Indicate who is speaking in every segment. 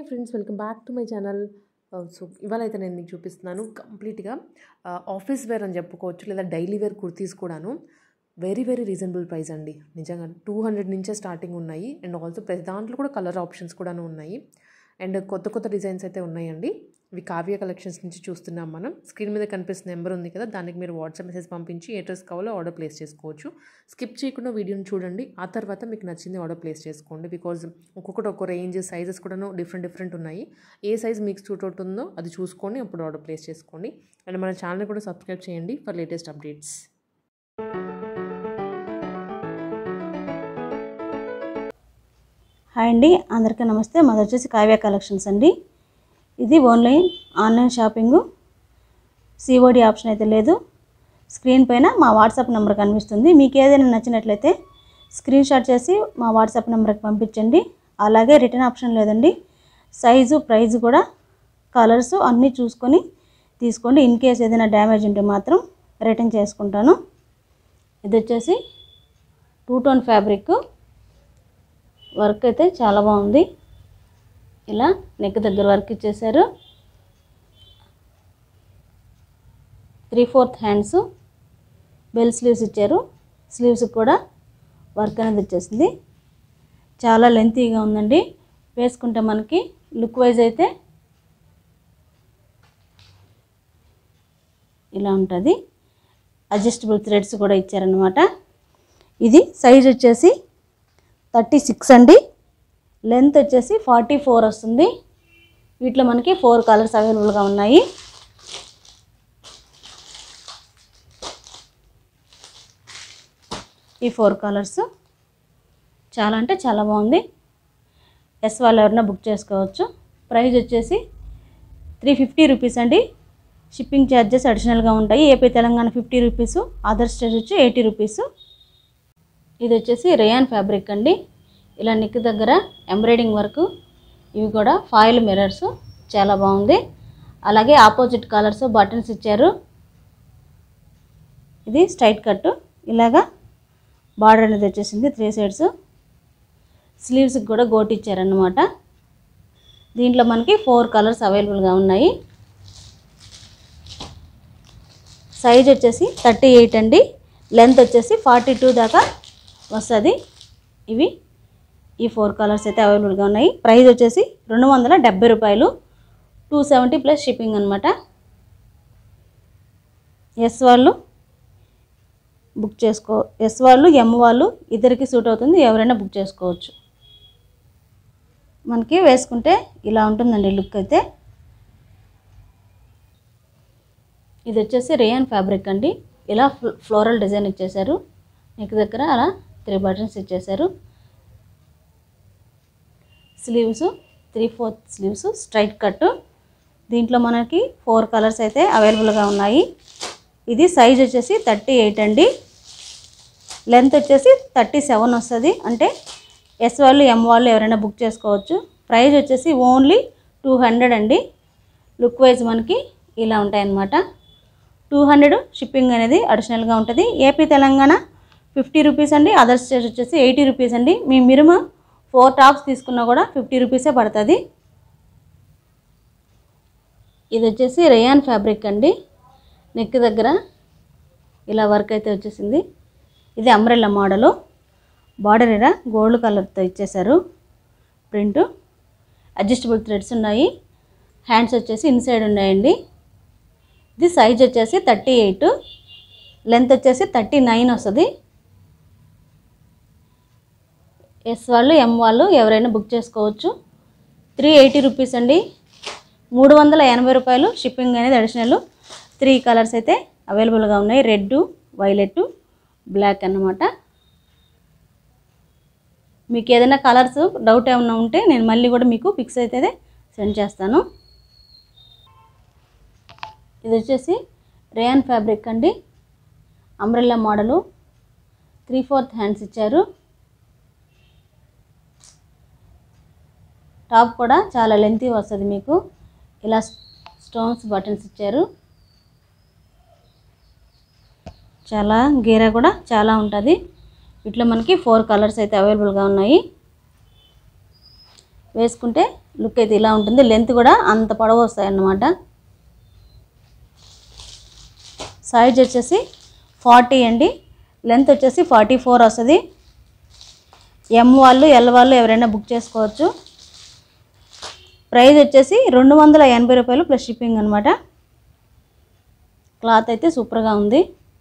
Speaker 1: friends welcome back to my channel so ఇవాళ అయితే నేను మీకు చూపిస్తున్నాను కంప్లీట్గా ఆఫీస్ వేర్ అని చెప్పుకోవచ్చు లేదా డైలీ వేర్ కుర్తీస్ కూడాను వెరీ వెరీ రీజనబుల్ ప్రైస్ అండి నిజంగా టూ హండ్రెడ్ నుంచే స్టార్టింగ్ ఉన్నాయి అండ్ ఆల్సో ప్రతి దాంట్లో కూడా కలర్ ఆప్షన్స్ కూడాను ఉన్నాయి అండ్ కొత్త కొత్త డిజైన్స్ అయితే ఉన్నాయండి ఇవి కావ్య కలెక్షన్స్ నుంచి చూస్తున్నాం మనం స్క్రీన్ మీద కనిపిస్తున్న నెంబర్ ఉంది కదా దానికి మీరు వాట్సాప్ మెసేజ్ పంపించి ఏ డ్రెస్ కావాలో ఆర్డర్ ప్లేస్ చేసుకోవచ్చు స్కిప్ చేయకుండా వీడియోని చూడండి ఆ తర్వాత మీకు నచ్చింది ఆర్డర్ ప్లేస్ చేసుకోండి బికాజ్ ఒక్కొక్కటి ఒక్కో రేంజ్ సైజెస్ కూడాను డిఫరెంట్ డిఫరెంట్ ఉన్నాయి ఏ సైజ్ మీకు సూట్ అవుతుందో అది చూసుకొని అప్పుడు ఆర్డర్ ప్లేస్ చేసుకోండి అండ్ మన ఛానల్ కూడా సబ్స్క్రైబ్ చేయండి ఫర్ లేటెస్ట్ అప్డేట్స్
Speaker 2: హాయ్ అండి అందరికీ నమస్తే మాది వచ్చేసి కావ్య కలెక్షన్స్ అండి ఇది only online shopping COD option అయితే లేదు స్క్రీన్ పైన మా వాట్సాప్ నెంబర్ కనిపిస్తుంది మీకు ఏదైనా నచ్చినట్లయితే స్క్రీన్ షాట్ చేసి మా వాట్సాప్ నెంబర్కి పంపించండి అలాగే రిటర్న్ ఆప్షన్ లేదండి సైజు ప్రైస్ కూడా కలర్స్ అన్నీ చూసుకొని తీసుకోండి ఇన్ కేస్ ఏదైనా డ్యామేజ్ ఉంటే మాత్రం రిటర్న్ చేసుకుంటాను ఇది వచ్చేసి టూ టోన్ ఫ్యాబ్రిక్ వర్క్ అయితే చాలా బాగుంది ఇలా నెక్ దగ్గర వర్క్ ఇచ్చేసారు three fourth hands bell sleeves ఇచ్చారు స్లీవ్స్కి కూడా వర్క్ అనేది వచ్చేసింది చాలా లెంతీగా ఉందండి వేసుకుంటే మనకి లుక్ వైజ్ అయితే ఇలా ఉంటుంది అడ్జస్టబుల్ థ్రెడ్స్ కూడా ఇచ్చారనమాట ఇది సైజ్ వచ్చేసి థర్టీ సిక్స్ అండి లెంత్ వచ్చేసి ఫార్టీ ఫోర్ వస్తుంది వీటిలో మనకి ఫోర్ కలర్స్ అవైలబుల్గా ఉన్నాయి ఈ ఫోర్ కలర్స్ చాలా అంటే చాలా బాగుంది ఎస్ వాళ్ళు ఎవరైనా బుక్ చేసుకోవచ్చు ప్రైస్ వచ్చేసి త్రీ ఫిఫ్టీ రూపీస్ అండి షిప్పింగ్ ఛార్జెస్ అడిషనల్గా ఉంటాయి AP Telangana fifty rupees other state వచ్చి ఎయిటీ రూపీస్ ఇది వచ్చేసి రేయాన్ ఫ్యాబ్రిక్ అండి ఇలా నెక్ దగ్గర ఎంబ్రాయిడింగ్ వర్క్ ఇవి కూడా ఫాయిల్ మిర్రర్స్ చాలా బాగుంది అలాగే ఆపోజిట్ కలర్స్ బటన్స్ ఇచ్చారు ఇది స్ట్రైట్ కట్ ఇలాగా బార్డర్ అనేది వచ్చేసింది త్రీ సైడ్స్ స్లీవ్స్కి కూడా గోట్ ఇచ్చారన్నమాట దీంట్లో మనకి ఫోర్ కలర్స్ అవైలబుల్గా ఉన్నాయి సైజ్ వచ్చేసి థర్టీ ఎయిట్ అండి లెంత్ వచ్చేసి ఫార్టీ టూ దాకా వస్తుంది ఇవి ఈ ఫోర్ కలర్స్ అయితే అవైలబుల్గా ఉన్నాయి ప్రైస్ వచ్చేసి రెండు వందల డెబ్బై రూపాయలు టూ సెవెంటీ ప్లస్ షిప్పింగ్ అనమాట ఎస్ వాళ్ళు బుక్ చేసుకో ఎస్ వాళ్ళు ఎం వాళ్ళు ఇద్దరికి సూట్ అవుతుంది ఎవరైనా బుక్ చేసుకోవచ్చు మనకి వేసుకుంటే ఇలా ఉంటుందండి లుక్ అయితే ఇది వచ్చేసి రేయాన్ ఫ్యాబ్రిక్ అండి ఇలా ఫ్లో- ఫ్లోరల్ డిజైన్ ఇచ్చేసారు నెక్ దగ్గర అలా త్రీ బటన్స్ ఇచ్చేసారు sleeves three fourth sleeves straight cut దీంట్లో మనకి ఫోర్ కలర్స్ అయితే అవైలబుల్గా ఉన్నాయి ఇది సైజ్ వచ్చేసి థర్టీ ఎయిట్ అండి లెంత్ వచ్చేసి థర్టీ సెవెన్ వస్తుంది అంటే ఎస్ వాళ్ళు ఎం వాళ్ళు ఎవరైనా బుక్ చేసుకోవచ్చు ప్రైస్ వచ్చేసి ఓన్లీ టూ హండ్రెడ్ అండి లుక్ వైజ్ మనకి ఇలా ఉంటాయన్నమాట టూ హండ్రెడ్ షిప్పింగ్ అనేది అడిషనల్గా ఉంటుంది ఏపీ తెలంగాణ ఫిఫ్టీ రూపీస్ అండి అదర్ స్టేట్ వచ్చేసి ఎయిటీ రూపీస్ అండి మీ మినిమం ఫోర్ టాప్స్ తీసుకున్నా కూడా ఫిఫ్టీ రూపీసే పడుతుంది ఇది వచ్చేసి రేయాన్ ఫ్యాబ్రిక్ అండి నెక్ దగ్గర ఇలా వర్క్ అయితే వచ్చేసింది ఇది అంబ్రెల్లా మోడలు బార్డర్ ఇలా గోల్డ్ కలర్తో ఇచ్చేసారు ప్రింట్ అడ్జస్టబుల్ థ్రెడ్స్ ఉన్నాయి హ్యాండ్స్ వచ్చేసి ఇన్సైడ్ ఉన్నాయండి ఇది సైజ్ వచ్చేసి థర్టీ ఎయిట్ లెంత్ వచ్చేసి థర్టీ నైన్ వస్తుంది ఎస్ వాళ్ళు ఎం వాళ్ళు ఎవరైనా బుక్ చేసుకోవచ్చు త్రీ ఎయిటీ రూపీస్ అండి మూడు వందల ఎనభై రూపాయలు షిప్పింగ్ అనేది అడిషనల్ త్రీ కలర్స్ అయితే అవైలబుల్గా ఉన్నాయి రెడ్ వైలెట్ బ్లాక్ అన్నమాట మీకు ఏదైనా కలర్స్ డౌట్ ఏమైనా ఉంటే నేను మళ్ళీ కూడా మీకు పిక్స్ అయితే సెండ్ చేస్తాను ఇది వచ్చేసి రేయాన్ ఫ్యాబ్రిక్ అండి umbrella model three fourth hands ఇచ్చారు టాప్ కూడా చాలా లెంతీ వస్తుంది మీకు ఇలా స్టోన్స్ బటన్స్ ఇచ్చారు చాలా గీర కూడా చాలా ఉంటుంది వీటిలో మనకి ఫోర్ కలర్స్ అయితే అవైలబుల్గా ఉన్నాయి వేసుకుంటే లుక్ అయితే ఇలా ఉంటుంది లెంత్ కూడా అంత పొడవు వస్తాయి అన్నమాట సైజ్ వచ్చేసి ఫార్టీ అండి లెంత్ వచ్చేసి ఫార్టీ ఫోర్ వస్తుంది ఎం వాళ్ళు ఎల్ వాళ్ళు ఎవరైనా బుక్ చేసుకోవచ్చు ప్రైస్ వచ్చేసి రెండు వందల ఎనభై రూపాయలు ప్లస్ షిప్పింగ్ అనమాట క్లాత్ అయితే సూపర్గా ఉంది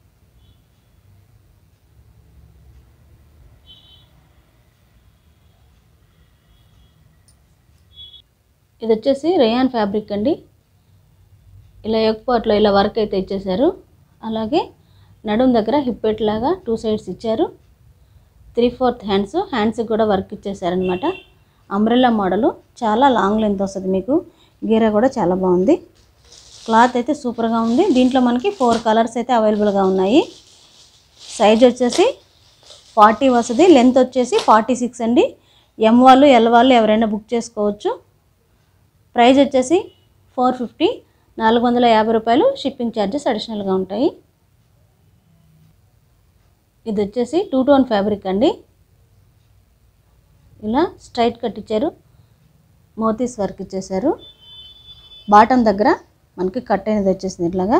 Speaker 2: ఇది వచ్చేసి రేయాన్ ఫ్యాబ్రిక్ అండి ఇలా ఎక్పాట్లో ఇలా వర్క్ అయితే ఇచ్చేసారు అలాగే నడుం దగ్గర హిప్పెట్ లాగా టూ సైడ్స్ ఇచ్చారు త్రీ ఫోర్త్ హ్యాండ్స్ హ్యాండ్స్కి కూడా వర్క్ ఇచ్చేసారనమాట అంబ్రెల్లా మోడలు చాలా లాంగ్ లెంత్ వస్తుంది మీకు గీర కూడా చాలా బాగుంది క్లాత్ అయితే సూపర్గా ఉంది దీంట్లో మనకి ఫోర్ కలర్స్ అయితే అవైలబుల్గా ఉన్నాయి సైజ్ వచ్చేసి ఫార్టీ వస్తుంది లెంత్ వచ్చేసి ఫార్టీ సిక్స్ అండి ఎం వాళ్ళు ఎల్ వాళ్ళు ఎవరైనా బుక్ చేసుకోవచ్చు ప్రైస్ వచ్చేసి ఫోర్ ఫిఫ్టీ నాలుగు వందల యాభై రూపాయలు షిప్పింగ్ ఛార్జెస్ అడిషనల్గా ఉంటాయి ఇది వచ్చేసి టూ టోన్ ఫ్యాబ్రిక్ అండి ఇలా స్ట్రైట్ కట్ ఇచ్చారు మోతీస్ వర్క్ ఇచ్చేసారు బాటం దగ్గర మనకి కట్ అనేది వచ్చేసింది ఇట్లాగా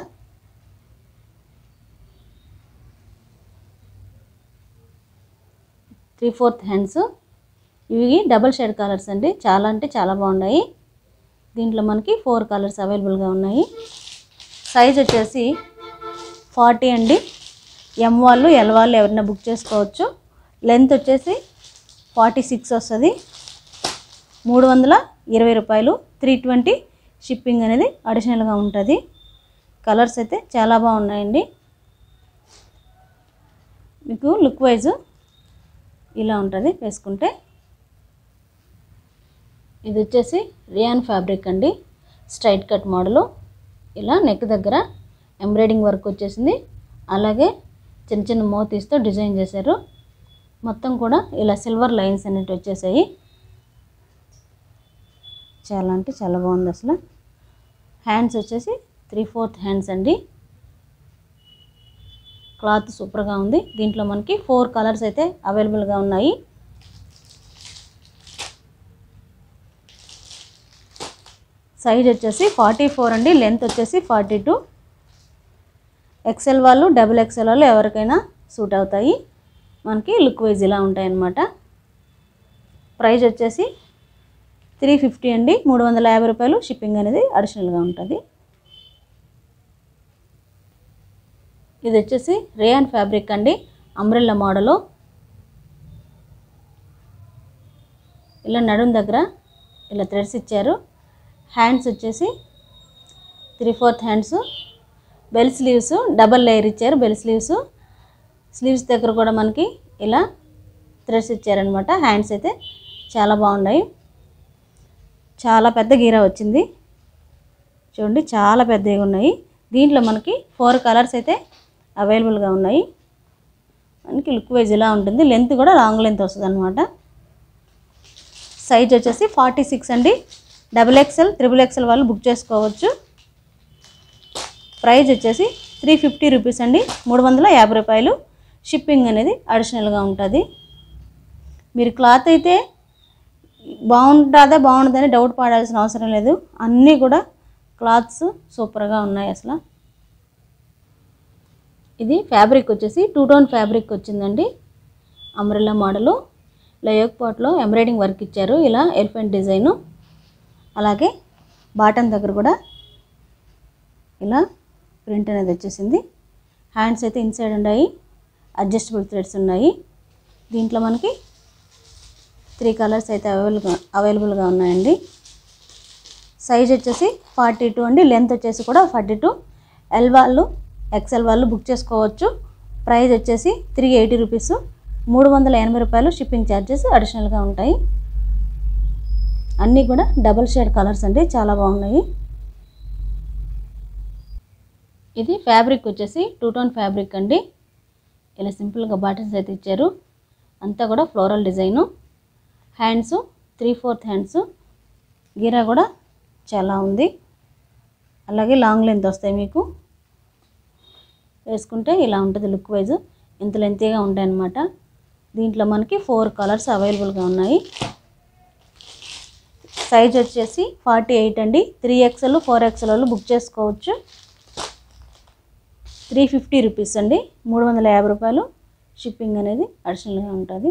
Speaker 2: త్రీ ఫోర్త్ హ్యాండ్స్ ఇవి డబల్ షేడ్ కలర్స్ అండి చాలా అంటే చాలా బాగున్నాయి దీంట్లో మనకి ఫోర్ కలర్స్ అవైలబుల్గా ఉన్నాయి సైజ్ వచ్చేసి ఫార్టీ అండి ఎం వాళ్ళు ఎల్ వాళ్ళు ఎవరైనా బుక్ చేసుకోవచ్చు లెంత్ వచ్చేసి ఫార్టీ సిక్స్ వస్తుంది మూడు వందల ఇరవై రూపాయలు త్రీ ట్వంటీ షిప్పింగ్ అనేది అడిషనల్గా ఉంటుంది కలర్స్ అయితే చాలా బాగున్నాయండి మీకు లుక్ వైజ్ ఇలా ఉంటుంది వేసుకుంటే ఇది వచ్చేసి రియాన్ ఫ్యాబ్రిక్ అండి స్ట్రైట్ కట్ మోడలు ఇలా నెక్ దగ్గర ఎంబ్రాయిడింగ్ వర్క్ వచ్చేసింది అలాగే చిన్న చిన్న మోతీస్తో డిజైన్ చేశారు మొత్తం కూడా ఇలా సిల్వర్ లైన్స్ అనేవి వచ్చేసాయి చాలా అంటే చాలా బాగుంది అసలు హ్యాండ్స్ వచ్చేసి త్రీ ఫోర్త్ హ్యాండ్స్ అండి క్లాత్ సూపర్గా ఉంది దీంట్లో మనకి ఫోర్ కలర్స్ అయితే అవైలబుల్గా ఉన్నాయి సైజ్ వచ్చేసి ఫార్టీ ఫోర్ అండి లెంత్ వచ్చేసి ఫార్టీ టూ ఎక్సెల్ వాళ్ళు డబుల్ ఎక్సెల్ వాళ్ళు ఎవరికైనా సూట్ అవుతాయి మనకి లుక్ వైజ్ ఇలా ఉంటాయి అన్నమాట ప్రైస్ వచ్చేసి త్రీ ఫిఫ్టీ అండి మూడు వందల యాభై రూపాయలు షిప్పింగ్ అనేది అడిషనల్గా ఉంటుంది ఇది వచ్చేసి రేయాన్ ఫ్యాబ్రిక్ అండి అంబ్రెల్లా మోడలు ఇలా నడుం దగ్గర ఇలా థ్రెడ్స్ ఇచ్చారు హ్యాండ్స్ వచ్చేసి three fourth hands bell sleeves double layer ఇచ్చారు బెల్ స్లీవ్స్ స్లీవ్స్ దగ్గర కూడా మనకి ఇలా థ్రెడ్స్ ఇచ్చారనమాట హ్యాండ్స్ అయితే చాలా బాగున్నాయి చాలా పెద్ద గీర వచ్చింది చూడండి చాలా పెద్దగా ఉన్నాయి దీంట్లో మనకి ఫోర్ కలర్స్ అయితే అవైలబుల్గా ఉన్నాయి మనకి లుక్ వైజ్ ఇలా ఉంటుంది లెంత్ కూడా లాంగ్ లెంత్ వస్తుంది అనమాట సైజ్ వచ్చేసి ఫార్టీ సిక్స్ అండి డబుల్ ఎక్స్ఎల్ త్రిబుల్ ఎక్స్ఎల్ వాళ్ళు బుక్ చేసుకోవచ్చు ప్రైస్ వచ్చేసి త్రీ ఫిఫ్టీ రూపీస్ అండి మూడు వందల యాభై రూపాయలు షిప్పింగ్ అనేది అడిషనల్గా ఉంటుంది మీరు క్లాత్ అయితే బాగుంటుందా బాగుంటుందని డౌట్ పడాల్సిన అవసరం లేదు అన్నీ కూడా క్లాత్స్ సూపర్గా ఉన్నాయి అసలు ఇది ఫ్యాబ్రిక్ వచ్చేసి టూ టోన్ ఫ్యాబ్రిక్ వచ్చిందండి అంబ్రెల్లా మోడలు లయోక్ పాట్లో ఎంబ్రాయిడింగ్ వర్క్ ఇచ్చారు ఇలా ఎలిఫెంట్ డిజైను అలాగే బాటమ్ దగ్గర కూడా ఇలా ప్రింట్ అనేది వచ్చేసింది హ్యాండ్స్ అయితే ఇన్సైడ్ ఉన్నాయి అడ్జస్టబుల్ థ్రెడ్స్ ఉన్నాయి దీంట్లో మనకి త్రీ కలర్స్ అయితే అవైలబుల్గా అవైలబుల్గా ఉన్నాయండి సైజ్ వచ్చేసి ఫార్టీ టూ అండి లెంత్ వచ్చేసి కూడా ఫార్టీ టూ ఎల్ వాళ్ళు ఎక్సెల్ వాళ్ళు బుక్ చేసుకోవచ్చు ప్రైస్ వచ్చేసి త్రీ ఎయిటీ రూపీస్ మూడు వందల ఎనభై రూపాయలు షిప్పింగ్ ఛార్జెస్ అడిషనల్గా ఉంటాయి అన్నీ కూడా డబల్ షేడ్ కలర్స్ అండి చాలా బాగున్నాయి ఇది ఫ్యాబ్రిక్ వచ్చేసి టూ టోన్ ఫ్యాబ్రిక్ అండి ఇలా సింపుల్గా బాటన్స్ అయితే ఇచ్చారు అంతా కూడా floral design hands three fourth hands గీరా కూడా చాలా ఉంది అలాగే లాంగ్ లెంత్ వస్తాయి మీకు వేసుకుంటే ఇలా ఉంటుంది లుక్ వైజ్ ఇంత లెంతీగా ఉంటాయి అన్నమాట దీంట్లో మనకి ఫోర్ కలర్స్ అవైలబుల్గా ఉన్నాయి సైజ్ వచ్చేసి ఫార్టీ ఎయిట్ అండి త్రీ ఎక్స్ఎల్ ఫోర్ ఎక్స్ఎల్ వాళ్ళు బుక్ చేసుకోవచ్చు త్రీ ఫిఫ్టీ రూపీస్ అండి మూడు వందల యాభై రూపాయలు షిప్పింగ్ అనేది అడిషనల్గా ఉంటుంది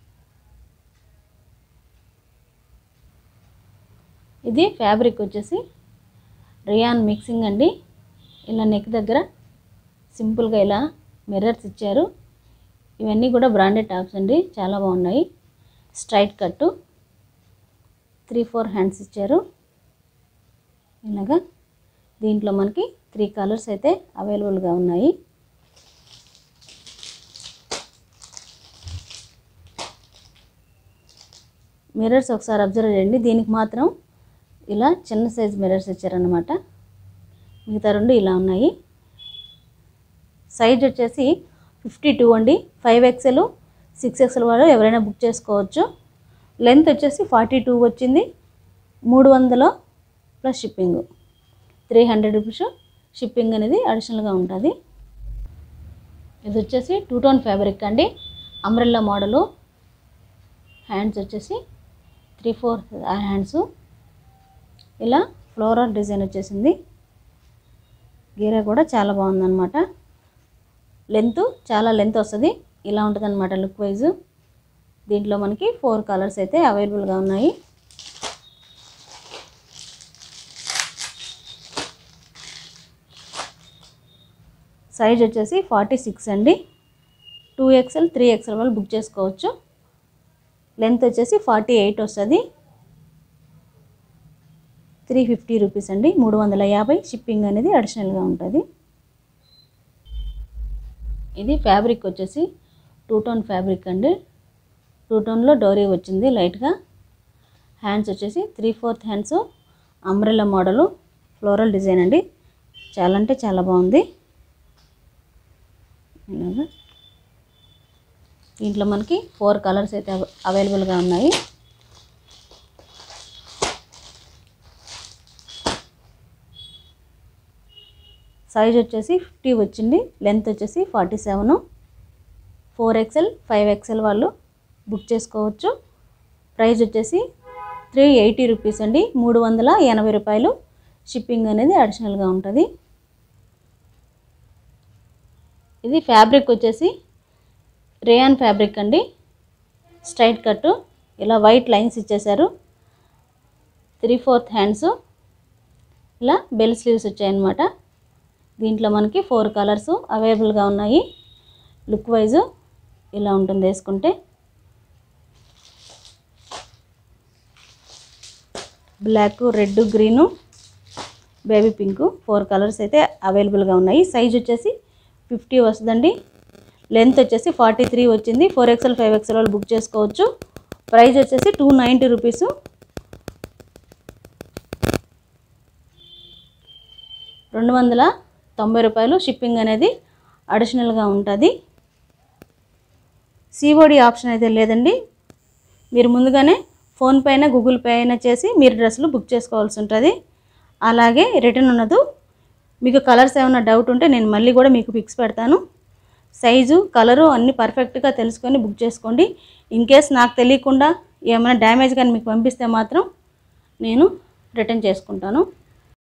Speaker 2: ఇది ఫ్యాబ్రిక్ వచ్చేసి రియాన్ మిక్సింగ్ అండి ఇలా నెక్ దగ్గర సింపుల్గా ఇలా మిర్రర్స్ ఇచ్చారు ఇవన్నీ కూడా బ్రాండెడ్ టాప్స్ అండి చాలా బాగున్నాయి straight cut three four hands ఇచ్చారు ఇలాగా దీంట్లో మనకి త్రీ కలర్స్ అయితే అవైలబుల్గా ఉన్నాయి మిర్రర్స్ ఒకసారి అబ్జర్వ్ చేయండి దీనికి మాత్రం ఇలా చిన్న సైజ్ మిర్రర్స్ ఇచ్చారనమాట మిగతా రెండు ఇలా ఉన్నాయి సైజ్ వచ్చేసి ఫిఫ్టీ టూ అండి ఫైవ్ ఎక్స్ఎల్ సిక్స్ ఎక్స్ఎల్ వాళ్ళు ఎవరైనా బుక్ చేసుకోవచ్చు లెంత్ వచ్చేసి ఫార్టీ టూ వచ్చింది మూడు వందల plus shipping three hundred rupees shipping అనేది అడిషనల్గా ఉంటుంది ఇది వచ్చేసి టూ టోన్ ఫ్యాబ్రిక్ అండి అంబ్రెల్లా మోడలు హ్యాండ్స్ వచ్చేసి త్రీ ఫోర్ హ్యాండ్స్ ఇలా ఫ్లోరల్ డిజైన్ వచ్చేసింది గీర కూడా చాలా బాగుందన్నమాట లెంత్ చాలా లెంత్ వస్తుంది ఇలా ఉంటుంది అనమాట లుక్ వైజ్ దీంట్లో మనకి ఫోర్ కలర్స్ అయితే అవైలబుల్గా ఉన్నాయి సైజ్ వచ్చేసి ఫార్టీ సిక్స్ అండి టూ ఎక్స్ఎల్ త్రీ ఎక్స్ఎల్ వాళ్ళు బుక్ చేసుకోవచ్చు లెంత్ వచ్చేసి ఫార్టీ ఎయిట్ వస్తుంది త్రీ ఫిఫ్టీ రూపీస్ అండి మూడు వందల యాభై షిప్పింగ్ అనేది అడిషనల్గా ఉంటుంది ఇది ఫ్యాబ్రిక్ వచ్చేసి టూ టోన్ ఫ్యాబ్రిక్ అండి టూ టోన్లో డోరీ వచ్చింది లైట్గా హ్యాండ్స్ వచ్చేసి three fourth hands umbrella model floral design అండి చాలా అంటే చాలా బాగుంది ఇలాగా దీంట్లో మనకి ఫోర్ కలర్స్ అయితే అవ- అవైలబుల్గా ఉన్నాయి సైజ్ వచ్చేసి ఫిఫ్టీ వచ్చింది లెంత్ వచ్చేసి forty seven four XL five XL వాళ్ళు బుక్ చేసుకోవచ్చు ప్రైస్ వచ్చేసి త్రీ ఎయిటీ రూపీస్ అండి మూడు వందల ఎనభై రూపాయలు షిప్పింగ్ అనేది అడిషనల్గా ఉంటుంది ఇది ఫ్యాబ్రిక్ వచ్చేసి రేయాన్ ఫ్యాబ్రిక్ అండి స్ట్రైట్ కట్టు ఇలా వైట్ లైన్స్ ఇచ్చేశారు త్రీ ఫోర్త్ హ్యాండ్స్ ఇలా బెల్ స్లీవ్స్ వచ్చాయన్నమాట దీంట్లో మనకి ఫోర్ కలర్స్ అవైలబుల్గా ఉన్నాయి లుక్ వైజ్ ఇలా ఉంటుంది వేసుకుంటే black red green baby pink four colours అయితే అవైలబుల్గా ఉన్నాయి సైజ్ వచ్చేసి ఫిఫ్టీ వస్తుందండి లెంత్ వచ్చేసి ఫార్టీ త్రీ వచ్చింది ఫోర్ ఎక్స్ఎల్ ఫైవ్ ఎక్స్ఎల్ వాళ్ళు బుక్ చేసుకోవచ్చు ప్రైస్ వచ్చేసి టూ నైంటీ రూపీస్ రెండు వందల తొంభై రూపాయలు షిప్పింగ్ అనేది అడిషనల్గా ఉంటుంది సిఓడి ఆప్షన్ అయితే లేదండి మీరు ముందుగానే ఫోన్పే అయినా గూగుల్ పే అయినా చేసి మీరు డ్రెస్సులు బుక్ చేసుకోవాల్సి ఉంటుంది అలాగే రిటర్న్ ఉన్నదు మీకు కలర్స్ ఏమైనా డౌట్ ఉంటే నేను మళ్ళీ కూడా మీకు పిక్స్ పెడతాను సైజు కలరు అన్నీ పర్ఫెక్ట్గా తెలుసుకొని బుక్ చేసుకోండి ఇన్ కేస్ నాకు తెలియకుండా ఏమైనా డ్యామేజ్ కానీ మీకు పంపిస్తే మాత్రం నేను రిటర్న్ చేసుకుంటాను